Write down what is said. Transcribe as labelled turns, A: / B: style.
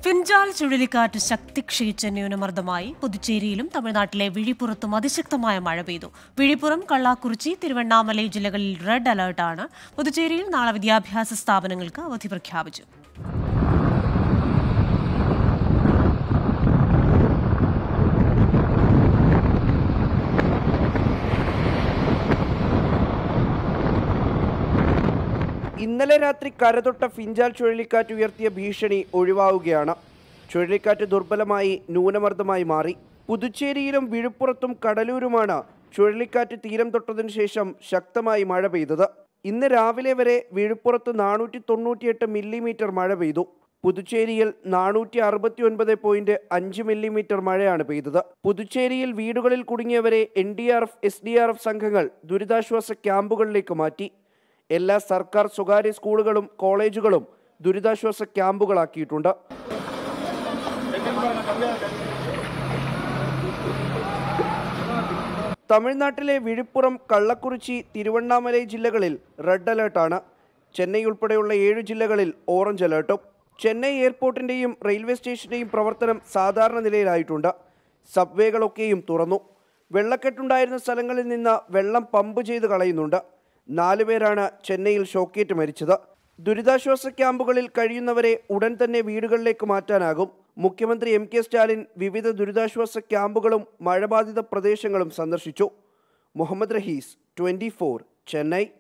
A: Fengal ചുഴലിക്കാറ്റ് ശക്തി ക്ഷയിച്ച ന്യൂനമർദ്ദമായി പുതുച്ചേരിയിലും തമിഴ്നാട്ടിലെ വിഴിപ്പുറത്തും അതിശക്തമായ മഴ പെയ്തു വിഴിപ്പുറം കള്ളാക്കുറിച്ചി തിരുവണ്ണാമലൈ ജില്ലകളിൽ റെഡ് അലർട്ടാണ് പുതുച്ചേരിയിൽ നാളെ വിദ്യാഭ്യാസ സ്ഥാപനങ്ങൾക്ക് അവധി പ്രഖ്യാപിച്ചു
B: ഇന്നലെ രാത്രി കരതൊട്ട ഫിഞ്ചാൽ ചുഴലിക്കാറ്റ് ഉയർത്തിയ ഭീഷണി ഒഴിവാവുകയാണ് ചുഴലിക്കാറ്റ് ദുർബലമായി ന്യൂനമർദ്ദമായി മാറി പുതുച്ചേരിയിലും വിഴുപ്പുറത്തും കടലൂരുമാണ് ചുഴലിക്കാറ്റ് തീരം തൊട്ടതിനു ശേഷം ശക്തമായി മഴ പെയ്തത് ഇന്ന് രാവിലെ വരെ വിഴുപ്പുറത്ത് നാനൂറ്റി തൊണ്ണൂറ്റിയെട്ട് മില്ലിമീറ്റർ മഴ പെയ്തു പുതുച്ചേരിയിൽ നാനൂറ്റി അറുപത്തി ഒൻപത് പോയിന്റ് അഞ്ച് മില്ലിമീറ്റർ മഴയാണ് പെയ്തത് പുതുച്ചേരിയിൽ വീടുകളിൽ കുടുങ്ങിയവരെ N D R F S D R F സംഘങ്ങൾ ദുരിതാശ്വാസ ക്യാമ്പുകളിലേക്ക് മാറ്റി എല്ലാ സർക്കാർ സ്വകാര്യ സ്കൂളുകളും കോളേജുകളും ദുരിതാശ്വാസ ക്യാമ്പുകളാക്കിയിട്ടുണ്ട് തമിഴ്നാട്ടിലെ വിഴുപ്പുറം കള്ളക്കുറിച്ചി തിരുവണ്ണാമലൈ ജില്ലകളിൽ റെഡ് അലേർട്ടാണ് ചെന്നൈ ഉൾപ്പെടെയുള്ള ഏഴ് ജില്ലകളിൽ ഓറഞ്ച് അലേർട്ടും ചെന്നൈ എയർപോർട്ടിൻ്റെയും റെയിൽവേ സ്റ്റേഷൻ്റെയും പ്രവർത്തനം സാധാരണ നിലയിലായിട്ടുണ്ട് സബ്വേകളൊക്കെയും തുറന്നു വെള്ളക്കെട്ടുണ്ടായിരുന്ന സ്ഥലങ്ങളിൽ നിന്ന് വെള്ളം പമ്പ് ചെയ്ത് കളയുന്നുണ്ട് നാലുപേരാണ് ചെന്നൈയിൽ ഷോക്കേറ്റ് മരിച്ചത് ദുരിതാശ്വാസ ക്യാമ്പുകളിൽ കഴിയുന്നവരെ ഉടൻ തന്നെ വീടുകളിലേക്ക് മാറ്റാനാകും മുഖ്യമന്ത്രി എം കെ സ്റ്റാലിൻ വിവിധ ദുരിതാശ്വാസ ക്യാമ്പുകളും മഴബാധിത പ്രദേശങ്ങളും സന്ദർശിച്ചു മുഹമ്മദ് റഹീസ് ട്വന്റി ചെന്നൈ